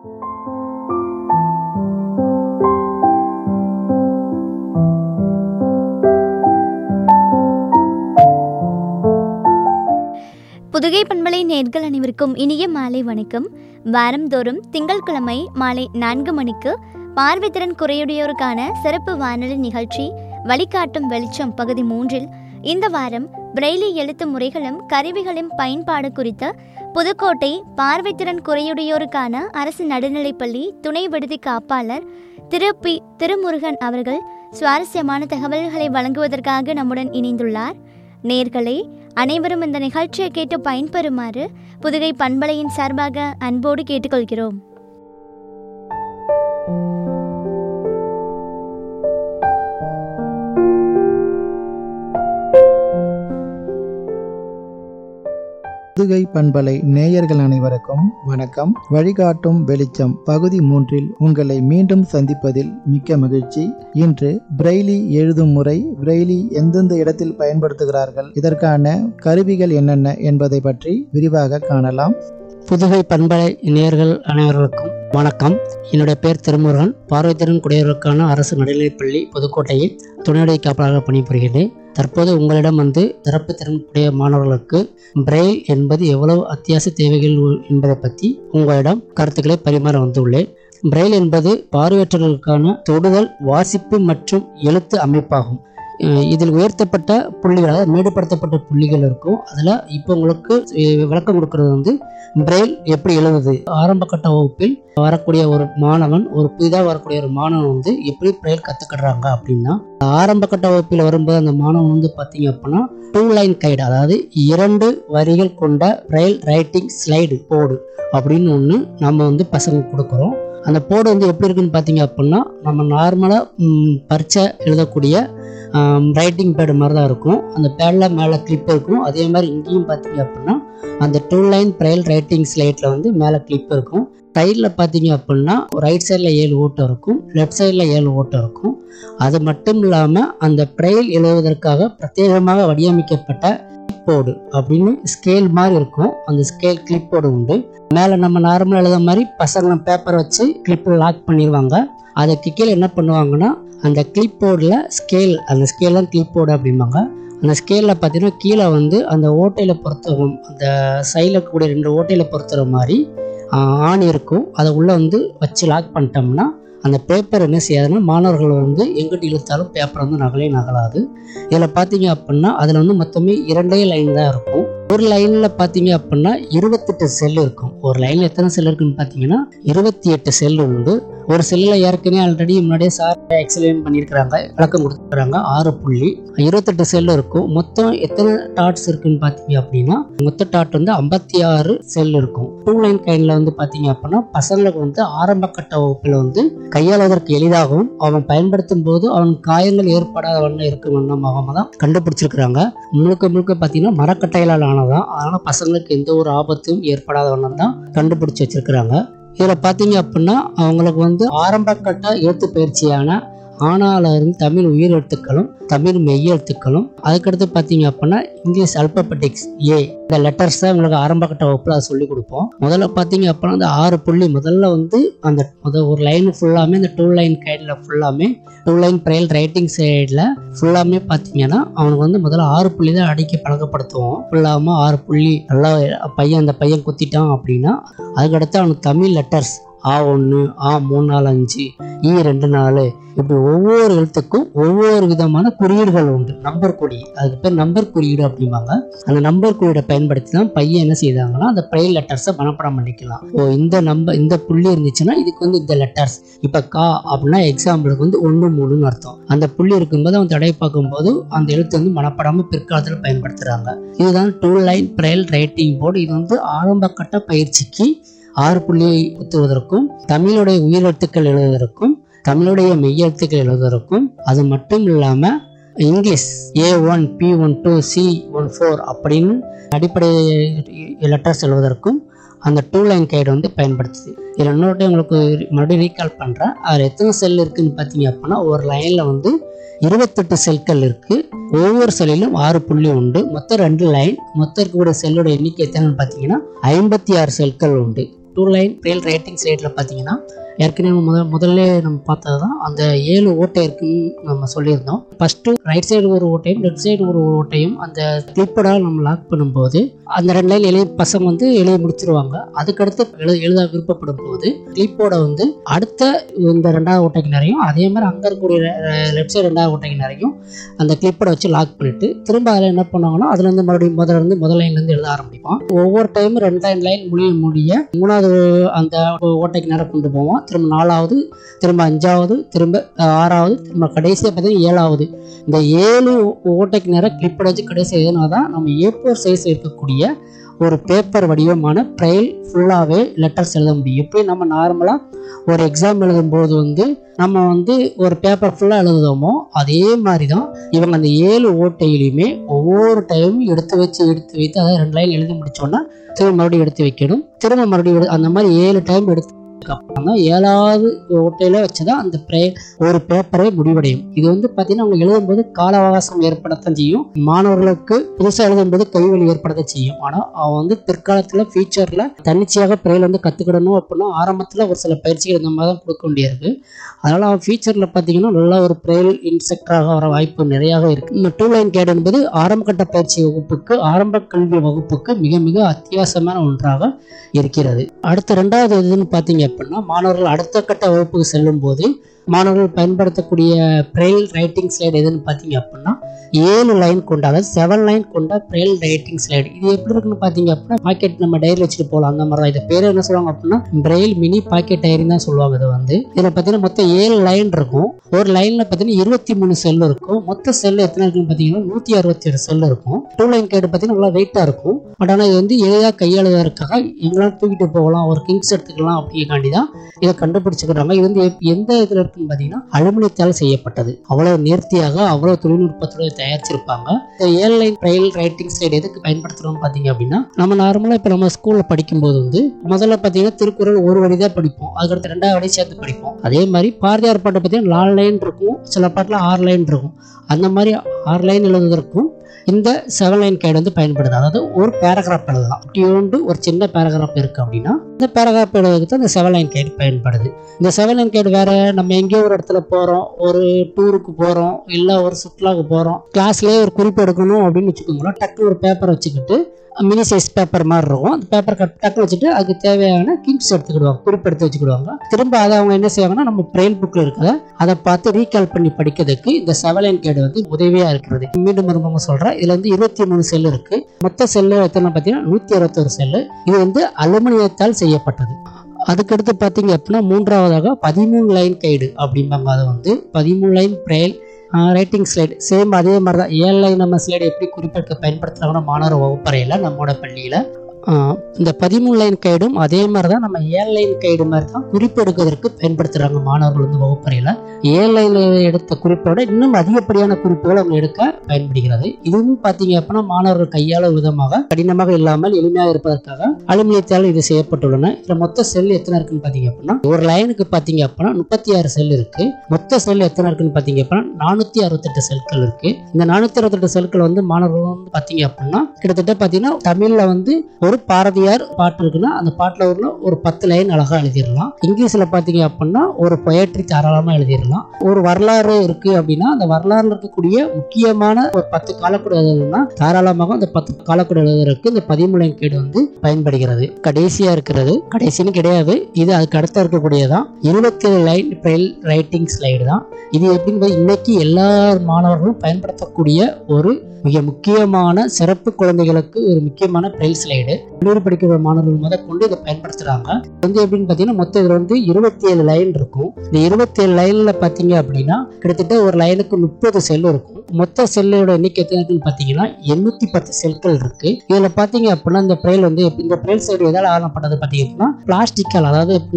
புதுகை பண்பலை நேர்கள் அனைவருக்கும் இனிய மாலை வணக்கம் வாரந்தோறும் திங்கட்கிழமை மாலை நான்கு மணிக்கு பார்வைத்திறன் குறையுடையோருக்கான சிறப்பு வானொலி நிகழ்ச்சி வழிகாட்டும் வெளிச்சம் பகுதி மூன்றில் இந்த வாரம் பிரெய்லி எழுத்து முறைகளும் கருவிகளின் பயன்பாடு குறித்த புதுக்கோட்டை பார்வைத்திறன் குறையுடையோருக்கான அரசு நடுநிலைப்பள்ளி துணை விடுதி காப்பாளர் திரு பி திருமுருகன் அவர்கள் சுவாரஸ்யமான தகவல்களை வழங்குவதற்காக நம்முடன் இணைந்துள்ளார் நேர்களே அனைவரும் இந்த நிகழ்ச்சியை கேட்டு பயன்பெறுமாறு புதுகை பண்பலையின் சார்பாக அன்போடு கேட்டுக்கொள்கிறோம் புதுகை பண்பலை நேயர்கள் அனைவருக்கும் வணக்கம் வழிகாட்டும் வெளிச்சம் பகுதி மூன்றில் உங்களை மீண்டும் சந்திப்பதில் மிக்க மகிழ்ச்சி இன்று பிரெய்லி எழுதும் முறை பிரெய்லி எந்தெந்த இடத்தில் பயன்படுத்துகிறார்கள் இதற்கான கருவிகள் என்னென்ன என்பதை பற்றி விரிவாக காணலாம் புதுகை பண்பலை நேயர்கள் அனைவருக்கும் வணக்கம் என்னுடைய பேர் திருமுருகன் பார்வைத்திறன் குடியவருக்கான அரசு நடுநிலைப்பள்ளி புதுக்கோட்டையில் துணையுடைய காப்பாளராக பணிபுரிகிறேன் தற்போது உங்களிடம் வந்து சிறப்பு திறனுடைய மாணவர்களுக்கு பிரெயில் என்பது எவ்வளவு அத்தியாவசிய தேவைகள் உ- என்பதை பற்றி உங்களிடம் கருத்துக்களை பரிமாற வந்துள்ளேன் பிரெயில் என்பது பார்வையற்றவர்களுக்கான தொடுதல் வாசிப்பு மற்றும் எழுத்து அமைப்பாகும் அஹ் இதில் உயர்த்தப்பட்ட புள்ளிகள் அதாவது மேடுபடுத்தப்பட்ட புள்ளிகள் இருக்கும் அதில் இப்போ உங்களுக்கு அஹ் விளக்கம் கொடுக்கறது வந்து பிரெயில் எப்படி எழுதுது ஆரம்ப கட்ட வகுப்பில் வரக்கூடிய ஒரு மாணவன் ஒரு புதிதாக வரக்கூடிய ஒரு மாணவன் வந்து எப்படி பிரெயில் கற்றுக்கிடுறாங்க அப்படின்னா ஆரம்ப கட்ட வகுப்பில் வரும்போது அந்த மாணவன் வந்து பார்த்தீங்க அப்படின்னா டூ லைன் கைடு அதாவது இரண்டு வரிகள் கொண்ட பிரெயில் ரைட்டிங் ஸ்லைடு போர்டு அப்படின்னு ஒன்று நம்ம வந்து பசங்க கொடுக்குறோம் அந்த போர்டு வந்து எப்படி இருக்குன்னு பார்த்தீங்க அப்படின்னா நம்ம நார்மலாக பரீட்சை எழுதக்கூடிய ரைட்டிங் பேடு மாதிரி தான் இருக்கும் அந்த பேடில் மேலே கிளிப் இருக்கும் அதே மாதிரி இங்கேயும் பார்த்தீங்க அப்படின்னா அந்த டூ லைன் ப்ரைல் ரைட்டிங் ஸ்லைட்டில் வந்து மேலே கிளிப் இருக்கும் சைடில் பார்த்தீங்க அப்படின்னா ரைட் சைடில் ஏழு ஓட்டம் இருக்கும் லெஃப்ட் சைடில் ஏழு ஓட்டம் இருக்கும் அது மட்டும் இல்லாமல் அந்த ப்ரைல் எழுதுவதற்காக பிரத்யேகமாக வடிவமைக்கப்பட்ட போர்டு அப்படின்னு ஸ்கேல் மாதிரி இருக்கும் அந்த ஸ்கேல் கிளிப் போர்டு உண்டு மேலே நம்ம நார்மலாக எழுத மாதிரி பசங்க பேப்பர் வச்சு கிளிப்பில் லாக் பண்ணிடுவாங்க அதுக்கு கீழே என்ன பண்ணுவாங்கன்னா அந்த கிளிப் போர்டில் ஸ்கேல் அந்த ஸ்கேல் தான் கிளிப் போர்டு அப்படிம்பாங்க அந்த ஸ்கேலில் பார்த்தீங்கன்னா கீழே வந்து அந்த ஓட்டையில் பொறுத்த அந்த சைடில் இருக்கக்கூடிய ரெண்டு ஓட்டையில் பொறுத்துற மாதிரி ஆஹ், ஆணி இருக்கும் அதை உள்ளே வந்து வச்சு லாக் பண்ணிட்டோம்னா அந்த பேப்பர் என்ன செய்யாதுன்னா மாணவர்கள் வந்து எங்கிட்ட இழுத்தாலும் பேப்பர் வந்து நகலே நகலாது இதில் பார்த்தீங்க அப்படின்னா அதில் வந்து மொத்தமே இரண்டே லைன் தான் இருக்கும் ஒரு லைனில் பார்த்தீங்க அப்படின்னா இருபத்தெட்டு செல் இருக்கும் ஒரு லைனில் எத்தனை செல் இருக்குன்னு பார்த்தீங்கன்னா இருபத்தி எட்டு செல் உண்டு ஒரு செல்லில் ஏற்கனவே ஆல்ரெடி முன்னாடியே சார் எக்ஸ்பிளைன் பண்ணியிருக்கிறாங்க விளக்கம் கொடுத்துருக்காங்க ஆறு புள்ளி இருபத்தெட்டு செல் இருக்கும் மொத்தம் எத்தனை டாட்ஸ் இருக்குன்னு பார்த்தீங்க அப்படின்னா மொத்த டாட் வந்து ஐம்பத்தி ஆறு செல் இருக்கும் டூ லைன் கைனில் வந்து பார்த்தீங்க அப்படின்னா பசங்களுக்கு வந்து ஆரம்ப கட்ட வகுப்பில் வந்து கையாளுவதற்கு எளிதாகவும் அவன் பயன்படுத்தும் போது அவன் காயங்கள் ஏற்படாத வண்ணம் இருக்கும் வண்ணமாக தான் கண்டுபிடிச்சிருக்கிறாங்க முழுக்க முழுக்க பார்த்தீங்கன்னா மரக்கட்டைகளால் ஆனதான் அதனால் பசங்களுக்கு எந்த ஒரு ஆபத்தும் ஏற்படாத வண்ணம் தான் கண்டுபிடிச்சி வச்சிருக்கிறாங்க இதில் பார்த்தீங்க அப்படின்னா அவங்களுக்கு வந்து ஆரம்ப கட்ட எழுத்து பயிற்சியான ஆனால இருந்து தமிழ் உயிர் எழுத்துக்களும் தமிழ் மெய் எழுத்துக்களும் அதுக்கடுத்து பார்த்தீங்க அப்படின்னா இங்கிலீஷ் அல்பபெட்டிக்ஸ் ஏ இந்த லெட்டர்ஸ் தான் உங்களுக்கு ஆரம்ப கட்ட வகுப்பில் அதை சொல்லிக் கொடுப்போம் முதல்ல பார்த்தீங்க அப்படின்னா அந்த ஆறு புள்ளி முதல்ல வந்து அந்த முதல் ஒரு லைன் ஃபுல்லாமே இந்த டூ லைன் கைடில் ஃபுல்லாமே டூ லைன் ப்ரைல் ரைட்டிங் சைடில் ஃபுல்லாமே பார்த்தீங்கன்னா அவனுக்கு வந்து முதல்ல ஆறு புள்ளி தான் அடிக்க பழக்கப்படுத்துவோம் ஃபுல்லாமல் ஆறு புள்ளி நல்லா பையன் அந்த பையன் குத்திட்டான் அப்படின்னா அதுக்கடுத்து அவனுக்கு தமிழ் லெட்டர்ஸ் ஆ ஒன்று ஆ மூணு நாலு அஞ்சு ஈ ரெண்டு நாலு இப்படி ஒவ்வொரு எழுத்துக்கும் ஒவ்வொரு விதமான குறியீடுகள் உண்டு நம்பர் குறி அதுக்கு பேர் நம்பர் குறியீடு அப்படிம்பாங்க அந்த நம்பர் குறியீடை பயன்படுத்தி தான் பையன் என்ன செய்தாங்கன்னா அந்த ப்ரைல் லெட்டர்ஸை மனப்பாடம் பண்ணிக்கலாம் ஓ இந்த நம்பர் இந்த புள்ளி இருந்துச்சுன்னா இதுக்கு வந்து இந்த லெட்டர்ஸ் இப்போ கா அப்படின்னா எக்ஸாம்பிளுக்கு வந்து ஒன்று மூணுன்னு அர்த்தம் அந்த புள்ளி இருக்கும்போது அவன் தடவை பார்க்கும்போது அந்த எழுத்து வந்து மனப்படாமல் பிற்காலத்தில் பயன்படுத்துகிறாங்க இதுதான் two line braille writing board இது வந்து ஆரம்ப கட்ட பயிற்சிக்கு ஆறு புள்ளியை குத்துவதற்கும் தமிழுடைய உயிரெழுத்துக்கள் எழுதுவதற்கும் தமிழுடைய மெய்யெழுத்துக்கள் எழுதுவதற்கும் அது மட்டும் இல்லாமல் English A one B one two C one four அப்படின்னு அடிப்படை லெட்டர்ஸ் எழுதுவதற்கும் அந்த டூ லைன் கைடு வந்து பயன்படுத்துது இதில் இன்னொரு உங்களுக்கு மறுபடியும் ரீகால் பண்ணுறேன் அதில் எத்தனை செல் இருக்குன்னு பார்த்தீங்க அப்படின்னா ஒரு லைனில் வந்து இருபத்தெட்டு செல்கள் இருக்கு ஒவ்வொரு செல்லிலும் ஆறு புள்ளி உண்டு மொத்தம் ரெண்டு லைன் மொத்தம் இருக்கக்கூடிய செல்லோட எண்ணிக்கை எத்தனைன்னு பார்த்தீங்கன்னா ஐம்பத்தி ஆறு செல்கள் உண்டு டூ லைன் பிரெயில் ரைட்டிங் ஸ்லேட்டில் பார்த்தீங்கன்னா ஏற்கனவே முத முதல்ல நம்ம பார்த்தது தான் அந்த ஏழு ஓட்டை இருக்குன்னு நம்ம சொல்லியிருந்தோம் ஃபஸ்ட்டு ரைட் சைடு ஒரு ஓட்டையும் லெஃப்ட் சைடு ஒரு ஓட்டையும் அந்த கிளிப்படால் நம்ம லாக் பண்ணும்போது அந்த ரெண்டு லைன் எழுதி பசங்க வந்து எழுதி முடிச்சிருவாங்க அதுக்கடுத்து எழுத எழுத விருப்பப்படும் போது கிளிப்போட வந்து அடுத்த இந்த ரெண்டாவது ஓட்டைக்கு நிறையும் அதே மாதிரி அங்கே இருக்கக்கூடிய லெஃப்ட் சைடு ரெண்டாவது ஓட்டைக்கு நிறையும் அந்த கிளிப்போட வச்சு லாக் பண்ணிட்டு திரும்ப அதில் என்ன பண்ணுவாங்கன்னா அதுலேருந்து மறுபடியும் முதல்ல இருந்து முதல் லைன்லேருந்து எழுத ஆரம்பிப்போம் ஒவ்வொரு டைமும் ரெண்டு லைன் லைன் முடிய முடிய மூணாவது அந்த ஓட்டைக்கு நேரம் கொண்டு போவோம் திரும்ப நாலாவது திரும்ப அஞ்சாவது திரும்ப அஹ், ஆறாவது திரும்ப கடைசியாக பார்த்தீங்கன்னா ஏழாவது இந்த ஏழு ஓட்டைக்கு நேரம் கிளிப்போட வச்சு கடைசி எழுதினா தான் நம்ம ஏப்போர் சைஸ் இருக்கக்கூடிய ஒரு பேப்பர் வடிவமான ப்ரைல் ஃபுல்லாகவே லெட்டர்ஸ் எழுத முடியும் எப்படி நம்ம நார்மலாக ஒரு எக்ஸாம் எழுதும்போது வந்து நம்ம வந்து ஒரு பேப்பர் ஃபுல்லாக எழுதுதோமோ அதே மாதிரி தான் இவங்க அந்த ஏழு ஓட்டையிலையுமே ஒவ்வொரு டைமும் எடுத்து வச்சு எடுத்து வைத்து அதாவது ரெண்டு லைன் எழுதி முடிச்சோன்னா திரும்ப மறுபடியும் எடுத்து வைக்கணும் திரும்ப மறுபடியும் எடு- அந்த மாதிரி ஏழு டைம் எடுத்து அப்புறம் தான் ஏழாவது ஓட்டையில வச்சு தான் அந்த ப்ரே ஒரு பேப்பரே முடிவடையும் இது வந்து பார்த்தீங்கன்னா அவங்க எழுதும்போது கால அவகாசம் ஏற்படத்தான் செய்யும் மாணவர்களுக்கு புதுசாக எழுதும்போது கைவலி ஏற்படத்தான் செய்யும் ஆனால் அவன் வந்து பிற்காலத்தில் ஃபியூச்சரில் தன்னிச்சையாக ப்ரேயில் வந்து கற்றுக்கிடணும் அப்படின்னா ஆரம்பத்தில் ஒரு சில பயிற்சிகள் இந்த மாதிரி தான் கொடுக்க வேண்டியிருக்கு அதனால் அவன் ஃபியூச்சரில் பார்த்தீங்கன்னா நல்ல ஒரு ப்ரேல் இன்ஸ்ட்ரக்டராக வர வாய்ப்பு நிறையாக இருக்குது இந்த டூ லைன் கேட் என்பது ஆரம்ப கட்ட பயிற்சி வகுப்புக்கு ஆரம்ப கல்வி வகுப்புக்கு மிக மிக அத்தியாவசியமான ஒன்றாக இருக்கிறது அடுத்த ரெண்டாவது எதுன்னு பார்த்தீங்க அப்படின்னா மாணவர்கள் அடுத்த கட்ட வகுப்புக்கு செல்லும் போது மாணவர்கள் பயன்படுத்தக்கூடிய பிரெயில் ரைட்டிங் ஸ்லைடு எதுன்னு பார்த்தீங்க அப்படின்னா ஏழு லைன் கொண்ட அதாவது செவன் லைன் கொண்ட பிரெயில் ரைட்டிங் ஸ்லைடு இது எப்படி இருக்குன்னு பார்த்தீங்க அப்படின்னா பாக்கெட் நம்ம டைரி வச்சுட்டு போகலாம் அந்த மாதிரி தான் இது பேர் என்ன சொல்லுவாங்க அப்படின்னா பிரெயில் மினி பாக்கெட் டைரி தான் சொல்லுவாங்க இதை வந்து இதில் பார்த்தீங்கன்னா மொத்தம் ஏழு லைன் இருக்கும் ஒரு லைனில் பார்த்தீங்கன்னா இருபத்தி மூணு செல் இருக்கும் மொத்த செல் எத்தனை இருக்குன்னு பார்த்தீங்கன்னா நூற்றி அறுபத்தி ஏழு செல் இருக்கும் டூ லைன் கேடு பார்த்தீங்கன்னா நல்லா வெயிட்டாக இருக்கும் பட் ஆனால் இது வந்து எளிதாக கையாளுவதற்காக எங்களால் தூக்கிட்டு போகலாம் ஒரு கிங்ஸ் எடுத்துக்கலாம் அப்படிங்காண்டி தான் இதை கண்டுபிடிச்சிக்கிறாங்க இது வந்து எப்- எந்த இதில் இருக்குன்னு பார்த்தீங்கன்னா அலுமினியத்தால் செய்யப்பட்டது அவ்வளோ நேர்த்தியாக அவ்வளோ தொழில்நுட்பத்தோட தயாரிச்சிருப்பாங்க இந்த ஏழு லைன் ட்ரையல் ரைட்டிங் ஸ்லைடு எதுக்கு பயன்படுத்துகிறோம் பார்த்தீங்க அப்படின்னா நம்ம நார்மலாக இப்போ நம்ம ஸ்கூலில் படிக்கும்போது வந்து முதல்ல பார்த்தீங்கன்னா திருக்குறள் ஒரு வரி தான் படிப்போம் அதுக்கடுத்து ரெண்டாவது வரி சேர்த்து படிப்போம் அதே மாதிரி பாரதியார் பாட்டை பார்த்தீங்கன்னா நாலு லைன் இருக்கும் சில பாட்டில் ஆறு லைன் இருக்கும் அந்த மாதிரி ஆறு லைன் எழுதுவதற்கும் இந்த செவன் லைன் கைடு வந்து பயன்படுது அதாவது ஒரு பேராகிராஃப் எழுதலாம் டியூண்டு ஒரு சின்ன பேராகிராஃப் இருக்கு அப்படின்னா இந்த பேராகிராஃப் எழுதுறதுக்கு தான் இந்த செவன் லைன் கைடு பயன்படுது இந்த செவன் லைன் கைடு வேற நம்ம எங்கேயோ ஒரு இடத்துல போகிறோம் ஒரு டூருக்கு போகிறோம் இல்லை ஒரு சுற்றுலாவுக்கு போகிறோம் கிளாஸ்லேயே ஒரு குறிப்பு எடுக்கணும் அப்படின்னு வச்சுக்கோங்களேன் டக்கு ஒரு பேப்பர் வச்சுக்கிட்டு மினி சைஸ் பேப்பர் மாதிரி இருக்கும் அந்த பேப்பர் கட் டக்கு வச்சுட்டு அதுக்கு தேவையான கிங்ஸ் எடுத்துக்கிடுவாங்க குறிப்பு எடுத்து வச்சுக்கிடுவாங்க திரும்ப அதை அவங்க என்ன செய்வாங்கன்னா நம்ம பிரெயில் புக்கில் இருக்கிறத அதை பார்த்து ரீகால் பண்ணி படிக்கிறதுக்கு இந்த செவலைன் கேடு வந்து உதவியா இருக்கிறது மீண்டும் மறுபடியும் சொல்றேன் இதுல வந்து இருபத்தி மூணு செல் இருக்கு மொத்த செல்லு எத்தனை பார்த்தீங்கன்னா நூத்தி அறுபத்தொரு செல்லு இது வந்து அலுமினியத்தால் செய்யப்பட்டது அதுக்கடுத்து பார்த்தீங்க அப்படின்னா மூன்றாவதாக பதிமூணு லைன் கைடு அப்படிம்பாங்க அதை வந்து பதிமூணு line braille writing slide same அதே மாதிரி தான் ஏழு லைன் நம்ம ஸ்லைடு எப்படி குறிப்பிட பயன்படுத்துகிறாங்கன்னா மாணவர் வகுப்பறையில் நம்மளோட பள்ளியில் ஆஹ் இந்த பதிமூணு லைன் கைடும் அதே மாதிரி தான் நம்ம ஏழு லைன் கைடு மாதிரி தான் குறிப்பு எடுக்கிறதுக்கு பயன்படுத்துகிறாங்க மாணவர்கள் வந்து வகுப்பறையில் ஏழு லைனில் எடுத்த குறிப்போட இன்னும் அதிகப்படியான குறிப்புகள் அவங்க எடுக்க பயன்படுகிறது இதுவும் பார்த்தீங்க அப்படின்னா மாணவர்கள் கையாளும் விதமாக கடினமாக இல்லாமல் எளிமையாக இருப்பதற்காக அலுமினியத்தால் இது செய்யப்பட்டுள்ளன இதில் மொத்த செல் எத்தனை இருக்குன்னு பார்த்தீங்க அப்படின்னா ஒரு லைனுக்கு பார்த்தீங்க அப்படின்னா முப்பத்தி ஆறு செல் இருக்கு மொத்த செல் எத்தனை இருக்குன்னு பார்த்தீங்க அப்படின்னா நானூற்றி அறுபத்தெட்டு செல்கள் இருக்கு இந்த நானூற்றி அறுபத்தெட்டு செல்கள் வந்து மாணவர்கள் வந்து பார்த்தீங்க அப்படின்னா கிட்டத்தட்ட பார்த்தீங்கன்னா தமிழில் வந்து ஒரு பாரதியார் பாட்டு இருக்குன்னா அந்த பாட்டில் ஒரு ஒரு பத்து லைன் அழகாக எழுதிடலாம் இங்கிலீஷில் பார்த்தீங்க அப்படின்னா ஒரு பொயட்ரி தாராளமாக எழுதிடலாம் ஒரு வரலாறு இருக்கு அப்படின்னா அந்த வரலாறுல இருக்கக்கூடிய முக்கியமான ஒரு பத்து காலக்கூட எழுதணும்னா தாராளமாக அந்த பத்து காலக்கூட எழுதுறதுக்கு இந்த பதிமூணு கேடு வந்து பயன்படுகிறது கடைசியா இருக்கிறது கடைசின்னு கிடையாது இது அதுக்கு அடுத்த இருக்கக்கூடியதான் இருபத்தி ஏழு லைன் பிரெயில் ரைட்டிங் ஸ்லைடு தான் இது எப்படின்னு பார்த்தா இன்னைக்கு எல்லா மாணவர்களும் பயன்படுத்தக்கூடிய ஒரு மிக முக்கியமான சிறப்பு குழந்தைகளுக்கு ஒரு முக்கியமான பிரெயில் ஸ்லைடு கல்லூரி படிக்கிற மாணவர்கள் முதல் கொண்டு இதை பயன்படுத்துறாங்க இது வந்து எப்படின்னு பார்த்தீங்கன்னா மொத்தம் இதில் வந்து இருபத்தி ஏழு லைன் இருக்கும் இந்த இருபத்தி ஏழு லைனில் பார்த்தீங்க அப்படின்னா கிட்டத்தட்ட ஒரு லைனுக்கு முப்பது செல் இருக்கும் மொத்த செல்லோட எண்ணிக்கை எத்தனை இருக்குன்னு பார்த்தீங்கன்னா எண்ணூற்றி பத்து செல்கள் இருக்கு இதில் பார்த்தீங்க அப்படின்னா இந்த பிரெயில் வந்து இந்த பிரெயில் சைடு எதால் ஆரம்பப்பட்டது பார்த்தீங்க அப்படின்னா பிளாஸ்டிக்கால் அதாவது எப்படின்னா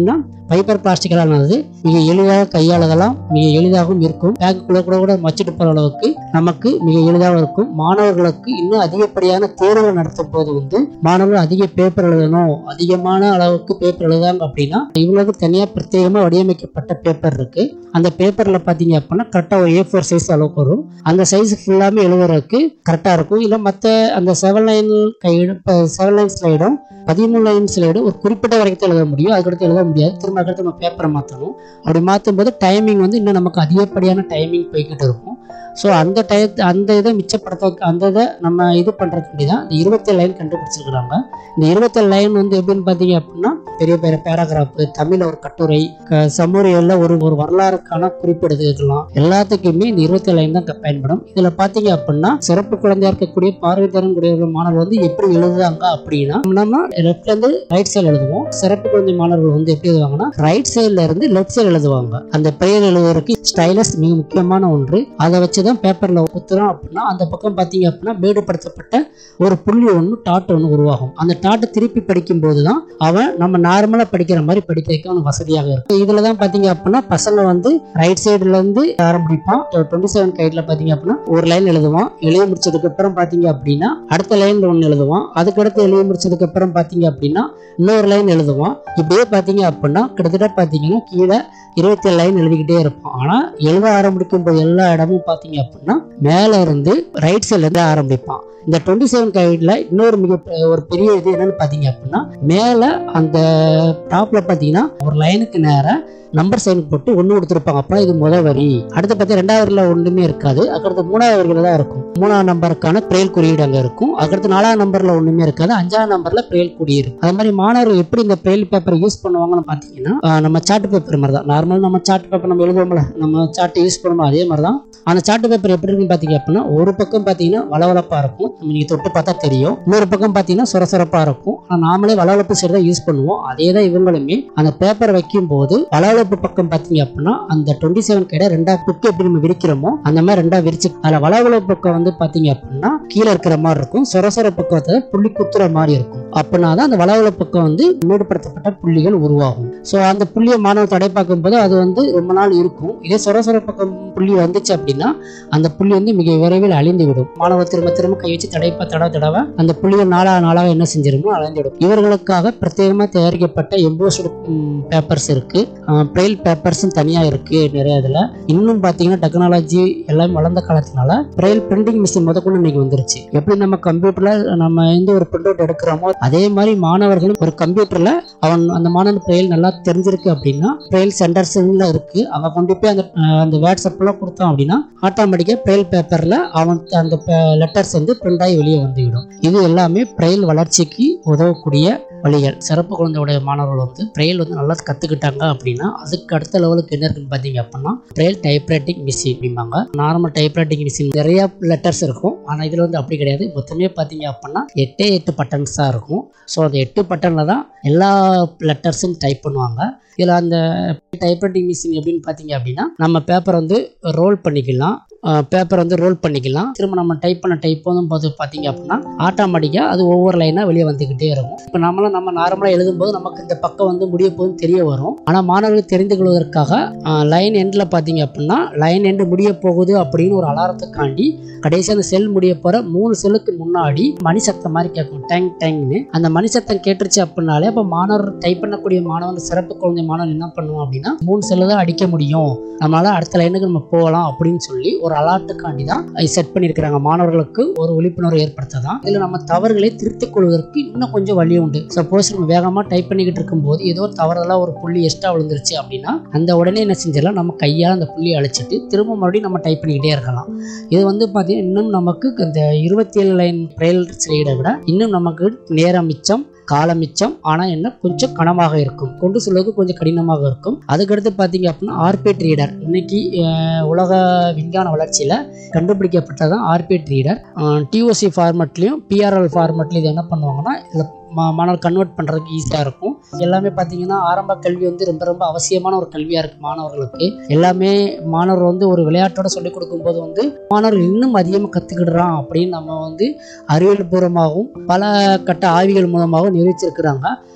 ஃபைபர் பிளாஸ்டிக்கலானது மிக எளிதாக கையாளுதலாம் மிக எளிதாகவும் இருக்கும் பேக்குக்குள்ள கூட கூட வச்சுட்டு போகிற அளவுக்கு நமக்கு மிக எளிதாக இருக்கும் மாணவர்களுக்கு இன்னும் அதிகப்படியான தேர்வுகள் நடத்தும் போது வந்து மாணவர்கள் அதிக பேப்பர் எழுதணும் அதிகமான அளவுக்கு பேப்பர் எழுதாங்க அப்படின்னா இவங்களுக்கு தனியாக பிரத்யேகமாக வடிவமைக்கப்பட்ட பேப்பர் இருக்கு அந்த பேப்பரில் பார்த்தீங்க அப்படின்னா கரெக்டாக ஒரு ஏ ஃபோர் சைஸ் அளவுக்கு வரும் அந்த சைஸ் ஃபுல்லாமே எழுதுறதுக்கு கரெக்டாக இருக்கும் இல்லை மற்ற அந்த செவன் லைன் கைடு இப்போ செவன் லைன் ஸ்லைடும் பதிமூணு லைன் ஸ்லைடும் ஒரு குறிப்பிட்ட வரைக்கும் தான் எழுத முடியும் அதுக்கடுத்து எழுத முடியாது திரும்ப அடுத்து நம்ம பேப்பரை மாற்றணும் அப்படி மாற்றும் போது டைமிங் வந்து இன்னும் நமக்கு அதிகப்படியான டைமிங் போய்கிட்டு இருக்கும் ஸோ அந்த டயத்தை அந்த இதை மிச்சப்படுத்த அந்த இதை நம்ம இது பண்ணுறதுக்கு தான் இந்த இருபத்தேழு லைன் கண்டுபிடிச்சிருக்கிறாங்க இந்த இருபத்தேழு லைன் வந்து எப்படின்னு பார்த்தீங்க அப்படின்னா பெரிய பெரிய பேராகிராஃபு தமிழில் ஒரு கட்டுரை க- சமூகத்தில் ஒரு ஒரு வரலாறுக்கான குறிப்பிடுது இதெல்லாம் எல்லாத்துக்குமே இந்த இருபத்தேழு லைன் தான் க- பயன்படும் இதில் பார்த்தீங்க அப்படின்னா சிறப்பு குழந்தையா இருக்கக்கூடிய பார்வைத்திறன் கூடிய மாணவர்கள் வந்து எப்படி எழுதுறாங்க அப்படின்னா நம்ம லெஃப்ட்ல இருந்து ரைட் சைடு எழுதுவோம் சிறப்பு குழந்தை மாணவர்கள் வந்து எப்படி எழுதுவாங்கன்னா ரைட் சைடுல இருந்து லெஃப்ட் சைடு எழுதுவாங்க அந்த பெயர் எழுதுவதற்கு ஸ்டைலஸ் மிக முக்கியமான ஒன்று அதை வச்சு தான் பேப்பர்ல குத்துறோம் அப்படின்னா அந்த பக்கம் பார்த்தீங்க அப்படின்னா மேடுபடுத்தப்பட்ட ஒரு புள்ளி ஒன்று டாட் ஒன்று உருவாகும் அந்த டாட்டை திருப்பி படிக்கும் போது தான் அவன் நம்ம நார்மலாக படிக்கிற மாதிரி படிக்கிறதுக்கு அவனுக்கு வசதியாக இருக்கும் இதில் தான் பார்த்தீங்க அப்படின்னா பசங்க வந்து ரைட் சைடுல இருந்து ஆரம்பிப்பான் டுவெண்ட்டி செவன் கைட்ல பார்த்தீங்க அப்படின்னா ஒரு லைன் எழுதுவான் எழுதி முடிச்சதுக்கு அப்புறம் பார்த்தீங்க அப்படின்னா அடுத்த லைன்ல ஒன்று எழுதுவான் அதுக்கடுத்து எழுதி முடிச்சதுக்கு அப்புறம் பார்த்தீங்க அப்படின்னா இன்னொரு லைன் எழுதுவான் இப்படியே பார்த்தீங்க அப்படின்னா கிட்டத்தட்ட பார்த்தீங்கன்னா கீழே இருபத்தி ஏழு லைன் எழுதிக்கிட்டே இருப்பான் ஆனால் எழுத ஆரம்பிக்கும் போது எல்லா இடமும் பார்த்தீங்க அப்படின்னா மேலே இருந்து ரைட் சைட்ல இருந்து ஆரம்பிப்பான் இந்த டுவெண்ட்டி செவன் கைடில் இன்னொரு மிக பெ- ஒரு பெரிய இது என்னன்னு பார்த்தீங்க அப்படின்னா மேலே அந்த டாப்ல பார்த்தீங்கன்னா ஒரு லைனுக்கு நேரா நம்பர் சைன் போட்டு ஒன்று கொடுத்துருப்பாங்க அப்புறம் இது முதல் வரி அடுத்து பார்த்தா ரெண்டாவது வரியில் ஒன்றுமே இருக்காது அதுக்கடுத்து மூணாவது வரியில் தான் இருக்கும் மூணாவது நம்பருக்கான பிரெயில் குறியீடு அங்கே இருக்கும் அதுக்கடுத்து நாலாவது நம்பரில் ஒன்றுமே இருக்காது அஞ்சாவது நம்பரில் பிரெயில் குறியீடு இருக்கும் அது மாதிரி மாணவர்கள் எப்படி இந்த பிரெயில் பேப்பரை யூஸ் பண்ணுவாங்கன்னு பார்த்தீங்கன்னா ஆஹ் நம்ம சார்ட் பேப்பர் மாதிரி தான் நார்மல் நம்ம சார்ட் பேப்பர் நம்ம எழுதுவோம்ல நம்ம சார்ட் யூஸ் பண்ணுவோம் அதே மாதிரி தான் அந்த சார்ட் பேப்பர் எப்படி இருக்குன்னு பார்த்தீங்க அப்படின்னா ஒரு பக்கம் பார்த்தீங்கன்னா வளவளப்பாக இருக்கும் நம்ம நீங்கள் தொட்டு பார்த்தா தெரியும் இன்னொரு பக்கம் பார்த்தீங்கன்னா சுரசுரப்பாக இருக்கும் ஆனால் நாமளே வளவளப்பு சைடு தான் யூஸ் பண்ணுவோம் அதே தான் இவங்களுமே அந்த பேப்பர் வைக்கும் போது வளவளப்பு பக்கம் பார்த்தீங்க அப்படின்னா அந்த டுவெண்ட்டி செவன் கடை ரெண்டா புக்கு எப்படி நம்ம விரிக்கிறோமோ அந்த மாதிரி ரெண்டா விரிச்சு அதில் வளவளப்பு பக்கம் வந்து பார்த்தீங்க அப்படின்னா கீழே இருக்கிற மாதிரி இருக்கும் சொரசொர பக்கத்தை புள்ளி குத்துற மாதிரி இருக்கும் அப்படின்னா தான் அந்த வளவள பக்கம் வந்து மேடுபடுத்தப்பட்ட புள்ளிகள் உருவாகும் ஸோ அந்த புள்ளியை மாணவர் தடை பார்க்கும் போது அது வந்து ரொம்ப நாள் இருக்கும் இதே சொரசொர பக்கம் புள்ளி வந்துச்சு அப்படின்னா அந்த புள்ளி வந்து மிக விரைவில் அழிந்து விடும் மாணவர் திரும்ப திரும்ப கை வச்சு தடைப்ப தடவை தடவை அந்த புள்ளிகள் நாளாக நாளாக என்ன செஞ்சிருமோ அழிந்து விடும் இவர்களுக்காக பிரத்யேகமாக தயாரிக்கப்பட்ட எம்போஸ்டு பேப்பர்ஸ் இருக்கு பிரெயில் பேப்பர்ஸும் தனியாக இருக்கு நிறைய இதில் இன்னும் பார்த்தீங்கன்னா டெக்னாலஜி எல்லாம் வளர்ந்த காலத்தினால பிரெயில் பிரிண்டிங் மிஷின் முதற்கொண்டு இன்னைக்கு வந்துருச்சு எப்படி நம்ம கம்ப்யூட்டர்ல நம்ம எந்த ஒரு பிரிண்ட் அவுட் எடுக்கிறோமோ அதே மாதிரி மாணவர்களும் ஒரு கம்ப்யூட்டர்ல அவன் அந்த மாணவன் பிரெயில் நல்லா தெரிஞ்சிருக்கு அப்படின்னா பிரெயில் சென்டர்ஸ்ல இருக்கு அவன் கொண்டு போய் அந்த அஹ், அந்த வாட்ஸ்அப்லாம் கொடுத்தான் அப்படின்னா ஆட்டோமேட்டிக்காக பிரெயில் பேப்பர்ல அவன் அந்த லெட்டர்ஸ் வந்து பிரிண்ட் ஆகி வெளியே வந்துவிடும் இது எல்லாமே பிரெயில் வளர்ச்சிக்கு உதவக்கூடிய வழிகள் சிறப்பு குழந்தையுடைய மாணவர்கள் வந்து பிரெயில் வந்து நல்லா கற்றுக்கிட்டாங்க அப்படின்னா அதுக்கு அடுத்த லெவலுக்கு என்ன இருக்குன்னு பார்த்தீங்க அப்படின்னா பிரெயில் டைப்ரைட்டிங் மிஷின் அப்படிம்பாங்க நார்மல் டைப்ரைட்டிங் மிஷின் நிறைய லெட்டர்ஸ் இருக்கும் ஆனால் இதில் வந்து அப்படி கிடையாது மொத்தமே பார்த்தீங்க அப்படின்னா எட்டே எட்டு பட்டன்ஸ் தான் இருக்கும் ஸோ அந்த எட்டு பட்டனில் தான் எல்லா லெட்டர்ஸும் டைப் பண்ணுவாங்க இதில் அந்த டைப்ரைட்டிங் மிஷின் எப்படின்னு பார்த்தீங்க அப்படின்னா நம்ம பேப்பர் வந்து ரோல் பண்ணிக்கலாம் பேப்பர் வந்து ரோல் பண்ணிக்கலாம் திரும்ப நம்ம டைப் பண்ண டைப் வந்து பார்த்து பார்த்தீங்க அப்படின்னா ஆட்டோமேட்டிக்காக அது ஒவ்வொரு லைனாக வெளியே வந்துக்கிட்டே இருக்கும் இப்போ நம்மளும் நம்ம நார்மலாக எழுதும்போது நமக்கு இந்த பக்கம் வந்து முடிய போகுதுன்னு தெரிய வரும் ஆனால் மாணவர்கள் தெரிந்து கொள்வதற்காக லைன் எண்டில் பார்த்தீங்க அப்படின்னா லைன் எண்டு முடிய போகுது அப்படின்னு ஒரு அலாரத்துக்காண்டி கடைசி அந்த செல் முடிய போகிற மூணு செல்லுக்கு முன்னாடி மணி சத்தம் மாதிரி கேட்கும் டேங் டேங்னு அந்த மணி சத்தம் கேட்டுருச்சு அப்படின்னாலே அப்போ மாணவர் டைப் பண்ணக்கூடிய மாணவன் சிறப்பு குழந்தை மாணவன் என்ன பண்ணுவோம் அப்படின்னா மூணு செல்லு தான் அடிக்க முடியும் நம்மளால அடுத்த லைனுக்கு நம்ம போகலாம் அப்படின்னு சொல்லி ஒரு அலாட்டுக்காண்டி தான் செட் பண்ணியிருக்கிறாங்க மாணவர்களுக்கு ஒரு விழிப்புணர்வு ஏற்படுத்த தான் இதில் நம்ம தவறுகளை திருத்திக் கொள்வதற்கு இன்னும் கொஞ்சம் வழி உண்டு சப்போஸ் நம்ம வேகமாக டைப் பண்ணிக்கிட்டு இருக்கும்போது ஏதோ ஒரு தவறுதலாக ஒரு புள்ளி எக்ஸ்ட்ரா விழுந்துருச்சு அப்படின்னா அந்த உடனே என்ன செஞ்சிடலாம் நம்ம கையால் அந்த புள்ளியை அழிச்சிட்டு திரும்ப மறுபடியும் நம்ம டைப் பண்ணிக்கிட்டே இருக்கலாம் இது வந்து பார்த்தீங்கன்னா இன்னும் நமக்கு இந்த இருபத்தி ஏழு லைன் பிரெயில் ஸ்லைடை விட இன்னும் நமக்கு நேரம் மிச்சம் காலம் மிச்சம் ஆனால் என்ன கொஞ்சம் கனமாக இருக்கும் கொண்டு சொல்வதற்கு கொஞ்சம் கடினமாக இருக்கும் அதுக்கடுத்து பார்த்தீங்க அப்படின்னா ஆர்பேட் ரீடர் இன்னைக்கு அஹ், உலக விஞ்ஞான வளர்ச்சியில் கண்டுபிடிக்கப்பட்டதான் ஆர்பேட் ரீடர் டிஓசி ஃபார்மட்லேயும் பிஆர்எல் ஃபார்மட்லையும் இது என்ன பண்ணுவாங்கன்னா இதில் மாணவர் கன்வெர்ட் பண்ணுறதுக்கு ஈஸியாக இருக்கும் எல்லாமே பார்த்தீங்கன்னா ஆரம்ப கல்வி வந்து ரொம்ப ரொம்ப அவசியமான ஒரு கல்வியாக இருக்குது மாணவர்களுக்கு எல்லாமே மாணவர் வந்து ஒரு விளையாட்டோட சொல்லிக் கொடுக்கும்போது வந்து மாணவர்கள் இன்னும் அதிகமாக கற்றுக்கிடுறான் அப்படின்னு நம்ம வந்து அறிவியல் பூர்வமாகவும் பல கட்ட ஆய்வுகள் மூலமாகவும் நிரூபிச்சிருக்கிறாங்க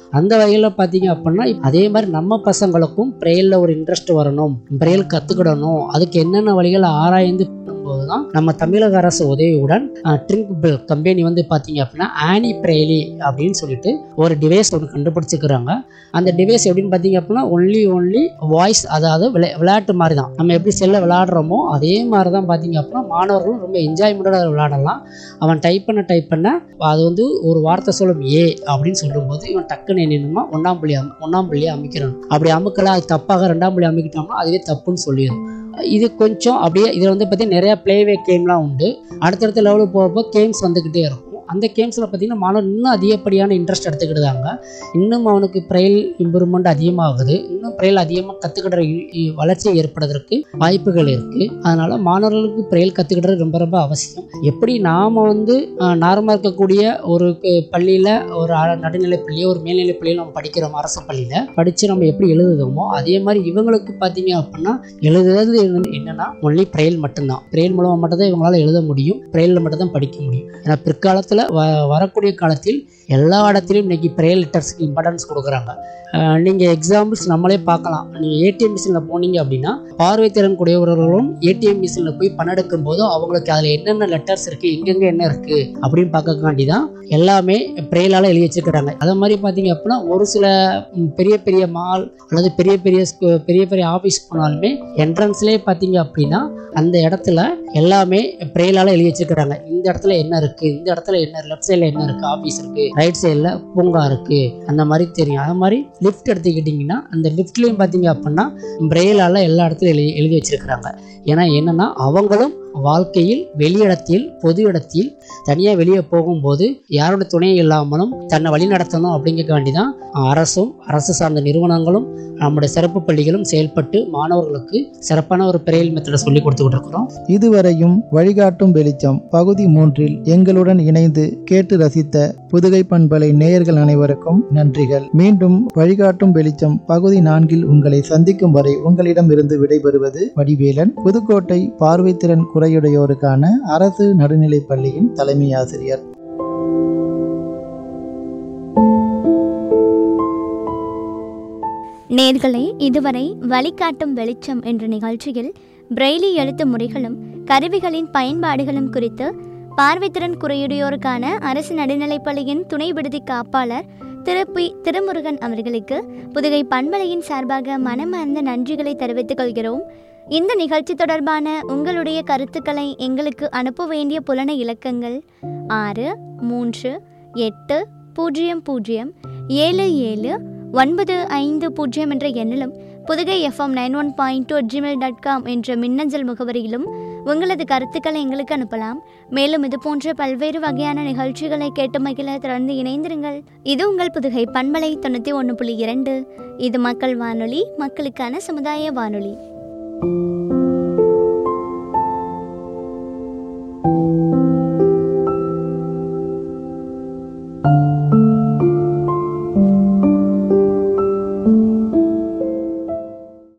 அந்த வகையில் பார்த்தீங்க அப்படின்னா அதே மாதிரி நம்ம பசங்களுக்கும் பிரெயிலில் ஒரு இன்ட்ரெஸ்ட் வரணும் பிரெயில் கற்றுக்கிடணும் அதுக்கு என்னென்ன வழிகளை ஆராய்ந்து பண்ணும்போது தான் நம்ம தமிழக அரசு உதவியுடன் ட்ரிங்க் பில் கம்பெனி வந்து பார்த்தீங்க அப்படின்னா ஆனி பிரெய்லி அப்படின்னு சொல்லிட்டு ஒரு டிவைஸ் ஒன்று கண்டுபிடிச்சிக்கிறாங்க அந்த டிவைஸ் எப்படின்னு பார்த்தீங்க அப்படின்னா ஒன்லி ஒன்லி வாய்ஸ் அதாவது விளை விளையாட்டு மாதிரி தான் நம்ம எப்படி செல்ல விளையாடுறோமோ அதே மாதிரி தான் பார்த்தீங்க அப்படின்னா மாணவர்களும் ரொம்ப என்ஜாய்மெண்ட்டோட விளையாடலாம் அவன் டைப் பண்ண டைப் பண்ண அது வந்து ஒரு வார்த்தை சொல்லும் ஏ அப்படின்னு சொல்லும்போது இவன் டக்குன்னு என்னென்னமா ஒன்றாம் புள்ளி அம் ஒன்றாம் புள்ளியை அமைக்கிறான் அப்படி அமுக்கல அது தப்பாக ரெண்டாம் புள்ளி அமைக்கிட்டோம்னா அதுவே தப்புன்னு சொல்லிடும் இது கொஞ்சம் அப்படியே இதில் வந்து பார்த்தீங்கன்னா நிறையா ப்ளேவே கேம்லாம் உண்டு அடுத்தடுத்த லெவலுக்கு போகிறப்போ கேம்ஸ் வந்துக்கிட்டே இருக்கும் அந்த கேம்ஸில் பார்த்தீங்கன்னா மாணவன் இன்னும் அதிகப்படியான இன்ட்ரெஸ்ட் எடுத்துக்கிட்டாங்க இன்னும் அவனுக்கு பிரெயில் இம்ப்ரூவ்மெண்ட் அதிகமாகுது இன்னும் பிரெயில் அதிகமாக கற்றுக்கிற வளர்ச்சி ஏற்படுவதற்கு வாய்ப்புகள் இருக்குது அதனால் மாணவர்களுக்கு பிரெயில் கற்றுக்கிட்டது ரொம்ப ரொம்ப அவசியம் எப்படி நாம் வந்து நார்மலாக இருக்கக்கூடிய ஒரு பள்ளியில் ஒரு ஆ- நடுநிலைப் பள்ளியோ ஒரு மேல்நிலைப் பள்ளியோ நம்ம படிக்கிறோம் அரசு பள்ளியில் படித்து நம்ம எப்படி எழுதுதோமோ அதே மாதிரி இவங்களுக்கு பார்த்தீங்க அப்படின்னா எழுதுறது என்ன- என்னன்னா ஒன்லி பிரெயில் மட்டும்தான் பிரெயில் மூலமாக மட்டும்தான் இவங்களால எழுத முடியும் பிரெயிலில் மட்டும் தான் படிக்க முடியும் ஏன்னா பிற்காலத்தில் வ வரக்கூடிய காலத்தில் எல்லா இடத்துலையும் இன்னைக்கு பிரெயில் லிட்டர்ஸ்க்கு இம்பார்ட்டன்ஸ் கொடுக்குறாங்க நீங்கள் எக்ஸாம்பிள்ஸ் நம்மளே பார்க்கலாம் நீங்கள் ஏடிஎம் மிஷினில் போனீங்க அப்படின்னா பார்வைத்திறன் கூடியவர்களும் ஏடிஎம் மிஷினில் போய் பணம் எடுக்கும் போது அவங்களுக்கு அதில் என்னென்ன லெட்டர்ஸ் இருக்குது எங்கெங்கே என்ன இருக்குது அப்படின்னு பார்க்கக்காண்டி தான் எல்லாமே பிரெயிலால் எழுதி வச்சுக்கிறாங்க அதே மாதிரி பார்த்தீங்க அப்படின்னா ஒரு சில ம், பெரிய பெரிய மால் அல்லது பெரிய பெரிய ஸ்கூ- பெரிய பெரிய ஆஃபீஸ் போனாலுமே என்ட்ரன்ஸ்லேயே பார்த்தீங்க அப்படின்னா அந்த இடத்துல எல்லாமே பிரெயிலால் எழுதி வச்சுக்கிறாங்க இந்த இடத்துல என்ன இருக்குது இந்த இடத்துல என்ன லெஃப்ட் சைடில் என்ன இருக்குது ஆஃபீஸ் இருக்குது ரைட் சைடில் பூங்கா இருக்குது அந்த மாதிரி தெரியும் அது மாதிரி லிஃப்ட் எடுத்துக்கிட்டிங்கன்னா அந்த லிஃப்ட்லேயும் பார்த்தீங்க அப்படின்னா பிரெயிலால் எல்லா இடத்துலையும் எழுதி எழுதி வச்சிருக்கிறாங்க ஏன்னா என்னன்னா அவங்களும் வாழ்க்கையில் வெளியிடத்தில் பொது இடத்தில் தனியாக வெளியே போகும்போது யாரோட துணை இல்லாமலும் தன்னை வழி நடத்தணும் அப்படிங்கிறக்க வேண்டி தான் அரசும் அரசு சார்ந்த நிறுவனங்களும் நம்முடைய சிறப்பு பள்ளிகளும் செயல்பட்டு மாணவர்களுக்கு சிறப்பான ஒரு பிரெயில் மெத்தடை சொல்லி கொடுத்துக்கிட்டு இருக்கிறோம் இதுவரையும் வழிகாட்டும் வெளிச்சம் பகுதி மூன்றில் எங்களுடன் இணைந்து கேட்டு ரசித்த புதுகை பண்பலை நேயர்கள் அனைவருக்கும் நன்றிகள் மீண்டும் வழிகாட்டும் வெளிச்சம் பகுதி நான்கில் உங்களை சந்திக்கும் வரை உங்களிடமிருந்து விடைபெறுவது வடிவேலன் புதுக்கோட்டை பார்வைத்திறன் குறையுடையோருக்கான அரசு நடுநிலைப் பள்ளியின் தலைமை ஆசிரியர் நேர்களே இதுவரை வழிகாட்டும் வெளிச்சம் என்ற நிகழ்ச்சியில் பிரெய்லி எழுத்து முறைகளும் கருவிகளின் பயன்பாடுகளும் குறித்து பார்வைத்திறன் குறையுடையோருக்கான அரசு நடுநிலைப்பள்ளியின் துணை விடுதி காப்பாளர் திரு பி திருமுருகன் அவர்களுக்கு புதுகை பண்பலையின் சார்பாக மனமார்ந்த நன்றிகளை தெரிவித்துக் கொள்கிறோம் இந்த நிகழ்ச்சி தொடர்பான உங்களுடைய கருத்துக்களை எங்களுக்கு அனுப்ப வேண்டிய புலன இலக்கங்கள் ஆறு மூன்று எட்டு பூஜ்ஜியம் பூஜ்ஜியம் ஏழு ஏழு ஒன்பது ஐந்து பூஜ்ஜியம் என்ற எண்ணிலும் Pudugai FM nine one point two Gmail dot com என்ற மின்னஞ்சல் முகவரியிலும் உங்களது கருத்துக்களை எங்களுக்கு அனுப்பலாம் மேலும் இது போன்ற பல்வேறு வகையான நிகழ்ச்சிகளை கேட்டு மகிழ தொடர்ந்து இணைந்திருங்கள் இது உங்கள் புதுகை பண்பலை தொண்ணூற்றி ஒன்று புள்ளி இரண்டு இது மக்கள் வானொலி மக்களுக்கான சமுதாய வானொலி